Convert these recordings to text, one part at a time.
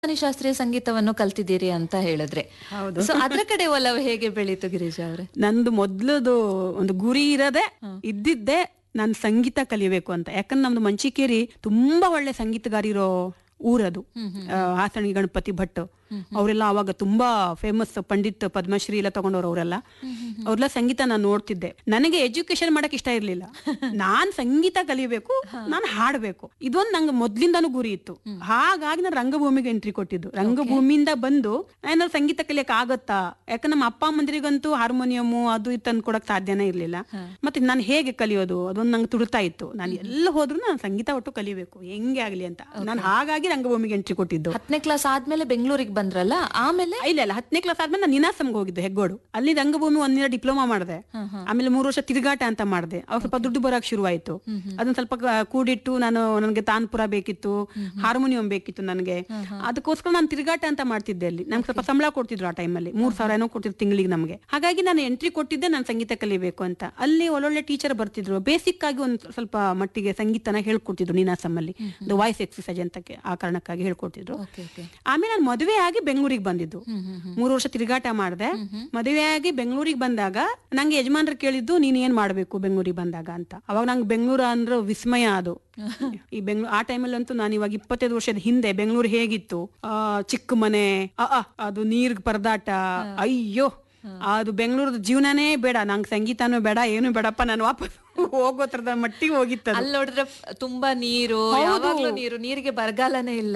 ಹಿಂದೂಸ್ತಾನಿ ಶಾಸ್ತ್ರೀಯ ಸಂಗೀತವನ್ನು ಕಲ್ತಿದ್ದೀರಿ ಅಂತ ಹೇಳಿದ್ರೆ ಹೌದು. ಸೊ ಅದ್ರ ಕಡೆ ಒಲವು ಹೇಗೆ ಬೆಳೀತು ಗಿರಿಜಾ ಅವ್ರೆ ನಂದು ಮೊದ್ಲದು ಒಂದು ಗುರಿ ಇರದೆ ಇದ್ದಿದ್ದೆ ನಾನು ಸಂಗೀತ ಕಲಿಬೇಕು ಅಂತ ಯಾಕಂದ್ರೆ ನಮ್ದು ಮಂಚಿಕೇರಿ ತುಂಬಾ ಒಳ್ಳೆ ಸಂಗೀತಗಾರಿರೋ ಊರದು ಆ, ಹಾಸಣಿ ಗಣಪತಿ ಭಟ್ ಅವರೆಲ್ಲ ಅವಾಗ ತುಂಬಾ ಫೇಮಸ್ ಪಂಡಿತ್ ಪದ್ಮಶ್ರೀ ಎಲ್ಲ ತಗೊಂಡವ್ರು ಅವರೆಲ್ಲ ಅವ್ರೆಲ್ಲ ಸಂಗೀತ ನಾನು ನೋಡ್ತಿದ್ದೆ ನನಗೆ ಎಜುಕೇಶನ್ ಮಾಡಕ್ ಇಷ್ಟ ಇರ್ಲಿಲ್ಲ ನಾನ್ ಸಂಗೀತ ಕಲಿಬೇಕು ನಾನು ಹಾಡ್ಬೇಕು ಇದೊಂದು ನಂಗೆ ಮೊದ್ಲಿಂದಾನು ಗುರಿ ಇತ್ತು ಹಾಗಾಗಿ ನಾನು ರಂಗಭೂಮಿಗೆ ಎಂಟ್ರಿ ಕೊಟ್ಟಿದ್ದು ರಂಗಭೂಮಿಯಿಂದ ಬಂದು ಏನಾದ್ರು ಸಂಗೀತ ಕಲಿಯಕ್ ಆಗತ್ತಾ ಯಾಕಂದ್ರೆ ನಮ್ಮ ಅಪ್ಪ ಅಮ್ಮಂದಿರಿಗಂತೂ ಹಾರ್ಮೋನಿಯಮು ಅದು ಇದು ತಂದು ಕೊಡಕ್ ಸಾಧ್ಯನೇ ಇರ್ಲಿಲ್ಲ ಮತ್ತೆ ನಾನು ಹೇಗೆ ಕಲಿಯೋದು ಅದೊಂದು ನಂಗೆ ತುಡುತ್ತಾ ಇತ್ತು ನಾನು ಎಲ್ಲ ಹೋದ್ರು ನಾನು ಸಂಗೀತ ಒಟ್ಟು ಕಲಿಬೇಕು ಹೆಂಗೆ ಆಗ್ಲಿ ಅಂತ ನಾನು ಹಾಗಾಗಿ ರಂಗಭೂಮಿಗೆ ಎಂಟ್ರಿ ಕೊಟ್ಟಿದ್ದು ಹತ್ತನೇ ಕ್ಲಾಸ್ ಆದ್ಮೇಲೆ ಬೆಂಗಳೂರಿಗೆ ಬಂದ್ರಲ್ಲ ಆಮೇಲೆ ಇಲ್ಲ ಇಲ್ಲ ಹತ್ತನೇ ಕ್ಲಾಸ್ ಆದ್ಮೇಲೆ ನಾನು ನಿನಾಸಂಗೆ ಹೋಗಿದ್ದೆ ಹೆಗ್ಗೋಡು ಅಲ್ಲಿ ರಂಗಭೂಮಿ ಒಂದಿನ ಡಿಪ್ಲೊಮಾ ಮಾಡಿದೆ ಆಮೇಲೆ ಮೂರು ವರ್ಷ ತಿರುಗಾಟ ಅಂತ ಮಾಡಿದೆ ಅವಾಗ ಸ್ವಲ್ಪ ದುಡ್ಡು ಬರಕ್ ಶುರುವಾಯ್ತು ಅದನ್ನ ಸ್ವಲ್ಪ ಕ- ಕೂಡಿಟ್ಟು ನಾನು ನನಗೆ ತಾನ್ಪುರ ಬೇಕಿತ್ತು ಹಾರ್ಮೋನಿಯಂ ಬೇಕಿತ್ತು ನನಗೆ ಅದಕ್ಕೋಸ್ಕರ ನಾನು ತಿರುಗಾಟ ಅಂತ ಮಾಡ್ತಿದ್ದೆ ಅಲ್ಲಿ ನಂಗೆ ಸ್ವಲ್ಪ ಸಂಬಳ ಕೊಡ್ತಿದ್ರು ಆ ಟೈಮಲ್ಲಿ ಮೂರ್ ಸಾವಿರ ಏನೋ ಕೊಡ್ತಿದ್ರು ತಿಂಗಳಿಗೆ ನಮಗೆ ಹಾಗಾಗಿ ನಾನು ಎಂಟ್ರಿ ಕೊಟ್ಟಿದ್ದೆ ನಾನು ಸಂಗೀತ ಕಲಿಬೇಕು ಅಂತ ಅಲ್ಲಿ ಒಳ್ಳೊಳ್ಳೆ ಟೀಚರ್ ಬರ್ತಿದ್ರು ಬೇಸಿಕ್ ಆಗಿ ಒಂದು ಸ್ವಲ್ಪ ಮಟ್ಟಿಗೆ ಸಂಗೀತನ ಹೇಳ್ಕೊಡ್ತಿದ್ರು ನೀನಾಸಮ್ಮಲ್ಲಿ ಒಂದು ವಾಯ್ಸ್ ಎಕ್ಸಸೈಸ್ ಅಂತ ಆ ಕಾರಣಕ್ಕಾಗಿ ಹೇಳ್ಕೊಡ್ತಿದ್ರು ಓಕೆ ಓಕೆ ಆಮೇಲೆ ನಾನು ಮದುವೆ ಆಗಿ ಬೆಂಗಳೂರಿಗೆ ಬಂದಿದ್ದು ಮೂರು ವರ್ಷ ತಿರುಗಾಟ ಮಾಡಿದೆ ಮದುವೆ ಆಗಿ ಬೆಂಗಳೂರಿಗೆ ಬಂದಾಗ ನಂಗೆ ಯಜಮಾನ್ರು ಕೇಳಿದ್ದು ನೀನ್ ಏನ್ ಮಾಡ್ಬೇಕು ಬೆಂಗಳೂರಿಗೆ ಬಂದಾಗ ಅಂತ ಅವಾಗ ನಂಗೆ ಬೆಂಗಳೂರು ಅಂದ್ರೆ ವಿಸ್ಮಯ ಅದು ಈ ಬೆಂಗಳೂರು ಆ ಟೈಮಲ್ಲಿ ಅಂತೂ ನಾನು ಇವಾಗ ಇಪ್ಪತ್ತೈದು ವರ್ಷದ ಹಿಂದೆ ಬೆಂಗಳೂರು ಹೇಗಿತ್ತು ಆ ಚಿಕ್ಕ ಮನೆ ಅ ಅ, ಅದು ನೀರ್ ಪರದಾಟ ಅಯ್ಯೋ ಅದು ಬೆಂಗಳೂರದ ಜೀವನನೇ ಬೇಡ ನಂಗೆ ಸಂಗೀತನೂ ಬೇಡ ಏನು ಬೇಡಪ್ಪ ನಾನು ವಾಪಸ್ ಹೋಗೋ ತರದ ಮಟ್ಟಿಗೆ ಹೋಗಿತ್ತು ಅಲ್ಲಿ ನೋಡಿದ್ರೆ ತುಂಬಾ ನೀರು ಯಾವಾಗ್ಲೂ ನೀರು ನೀರಿಗೆ ಬರಗಾಲನೇ ಇಲ್ಲ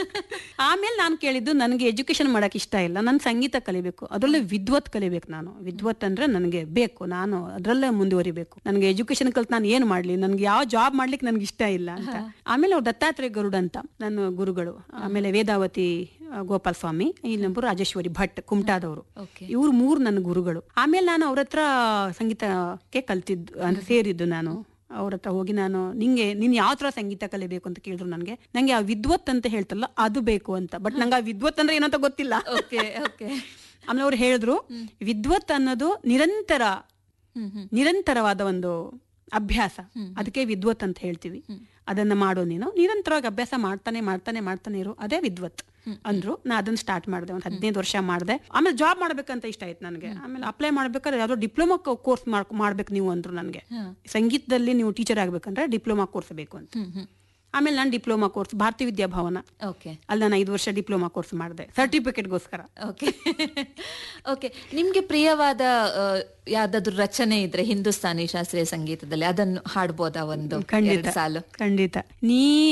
ಆಮೇಲೆ ನಾನು ಕೇಳಿದ್ದು ನನಗೆ ಎಜುಕೇಶನ್ ಮಾಡಕ್ ಇಷ್ಟ ಇಲ್ಲ ನಾನು ಸಂಗೀತ ಕಲಿಬೇಕು ಅದರಲ್ಲೇ ವಿದ್ವತ್ ಕಲಿಬೇಕು ನಾನು ವಿದ್ವತ್ ಅಂದ್ರೆ ನನಗೆ ಬೇಕು ನಾನು ಅದರಲ್ಲೇ ಮುಂದುವರಿಬೇಕು ನನಗೆ ಎಜುಕೇಶನ್ ಕಲ್ತು ನಾನು ಏನ್ ಮಾಡ್ಲಿ ನನಗೆ ಯಾವ ಜಾಬ್ ಮಾಡ್ಲಿಕ್ಕೆ ನನಗೆ ಇಷ್ಟ ಇಲ್ಲ ಅಂತ ಆಮೇಲೆ ಅವ್ರು ದತ್ತಾತ್ರೇಯ ಗರುಡ್ ಅಂತ ನನ್ನ ಗುರುಗಳು ಆಮೇಲೆ ವೇದಾವತಿ ಆ, ಗೋಪಾಲ್ ಸ್ವಾಮಿ ಇನ್ನೊಬ್ಬರು ರಾಜೇಶ್ವರಿ ಭಟ್ ಕುಮಟಾದವರು ಓಕೆ ಇವ್ರು ಮೂರು ನನ್ನ ಗುರುಗಳು ಆಮೇಲೆ ನಾನು ಅವ್ರ ಹತ್ರ ಸಂಗೀತಕ್ಕೆ ಕಲ್ತಿದ್ದು ಅಂದ್ರೆ ಸೇರಿದ್ದು ನಾನು ಅವ್ರ ಹತ್ರ ಹೋಗಿ ನಾನು ನಿಂಗೆ ನೀನ್ ಯಾವ ತರ ಸಂಗೀತ ಕಲಿಬೇಕು ಅಂತ ಕೇಳಿದ್ರು ನನಗೆ ನಂಗೆ ಆ ವಿದ್ವತ್ ಅಂತ ಹೇಳ್ತಲ್ಲ ಅದು ಬೇಕು ಅಂತ ಬಟ್ ನಂಗೆ ಆ ವಿದ್ವತ್ ಅಂದ್ರೆ ಏನಂತ ಗೊತ್ತಿಲ್ಲ ಓಕೆ ಓಕೆ ಆಮೇಲೆ ಅವ್ರು ಹೇಳಿದ್ರು ವಿದ್ವತ್ ಅನ್ನೋದು ನಿರಂತರ ಹ್ಮ್ ಹ್ಮ್ ನಿರಂತರವಾದ ಒಂದು ಅಭ್ಯಾಸ ಅದಕ್ಕೆ ವಿದ್ವತ್ ಅಂತ ಹೇಳ್ತೀವಿ ಅದನ್ನ ಮಾಡೋ ನೀನು ನಿರಂತರವಾಗಿ ಅಭ್ಯಾಸ ಮಾಡ್ತಾನೆ ಮಾಡ್ತಾನೆ ಮಾಡ್ತಾನೆ ಇರು ಅದೇ ವಿದ್ವತ್ ಅಂದ್ರು ನಾ ಅದನ್ನ ಸ್ಟಾರ್ಟ್ ಮಾಡಿದೆ ಒಂದು ಹದಿನೈದು ವರ್ಷ ಮಾಡಿದೆ ಆಮೇಲೆ ಜಾಬ್ ಮಾಡ್ಬೇಕಂತ ಇಷ್ಟ ಆಯ್ತು ನನಗೆ ಆಮೇಲೆ ಅಪ್ಲೈ ಮಾಡ್ಬೇಕಾದ್ರೆ ಯಾವ್ದೋ ಡಿಪ್ಲೊಮಾ ಕೋರ್ಸ್ ಮಾಡ್ಬೇಕು ನೀವು ಅಂದ್ರು ನನಗೆ ಸಂಗೀತದಲ್ಲಿ ನೀವು ಟೀಚರ್ ಆಗ್ಬೇಕಂದ್ರೆ ಡಿಪ್ಲೊಮಾ ಕೋರ್ಸ್ ಬೇಕು ಅಂತ ಹ್ಮ್ ಹ್ಮ್ ಆಮೇಲೆ ನಾನು ಡಿಪ್ಲೊಮಾ ಕೋರ್ಸ್ ಭಾರತೀಯ ವಿದ್ಯಾಭವನ ಓಕೆ ಅಲ್ಲಿ ನಾನು ಐದು ವರ್ಷ ಡಿಪ್ಲೊಮಾ ಕೋರ್ಸ್ ಮಾಡಿದೆ ಸರ್ಟಿಫಿಕೇಟ್ಗೋಸ್ಕರ ಓಕೆ ಓಕೆ ನಿಮ್ಗೆ ಪ್ರಿಯವಾದ ಆ, ಯಾವ್ದಾದ್ರು ರಚನೆ ಇದ್ರೆ ಹಿಂದೂಸ್ತಾನಿ ಶಾಸ್ತ್ರೀಯ ಸಂಗೀತದಲ್ಲಿ ಅದನ್ನು ಹಾಡ್ಬೋದಾ ಒಂದು ಖಂಡಿತ ಎರಡು ಸಾಲು ಖಂಡಿತ ನೀ